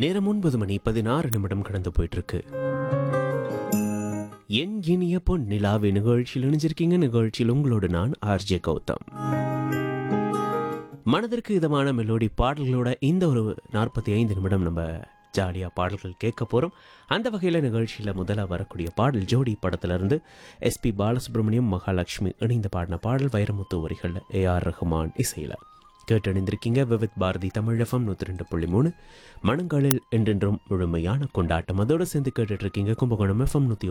நேரம் ஒன்பது மணி பதினாறு நிமிடம் கடந்து போயிட்டு இருக்கு என் இனிய பொன் நிலாவி நிகழ்ச்சியில் இணைஞ்சிருக்கீங்க நிகழ்ச்சியில் உங்களோடு நான் ஆர்ஜே கௌதம் மனதிற்கு இதமான மெலோடி பாடல்களோட இந்த ஒரு நாற்பத்தி ஐந்து நிமிடம் நம்ம ஜாலியாக பாடல்கள் கேட்க போகிறோம் அந்த வகையில் நிகழ்ச்சியில் முதல்ல வரக்கூடிய பாடல் ஜோடி படத்திலிருந்து எஸ்பி பாலசுப்ரமணியம் மகாலட்சுமி இணைந்து பாடின பாடல் வைரமுத்து வரிகளில் ஏஆர் ரஹ்மான் இசையில் கேட்டணிந்திருக்கீங்க விவித் பாரதி தமிழ் எஃப்எம் நூற்றி ரெண்டு புள்ளி மூணு மனங்களில் என்றென்றும் முழுமையான கொண்டாட்டம் அதோடு சேர்ந்து கேட்டுட்டு இருக்கீங்க கும்பகோணம் எஃப்எம் நூற்றி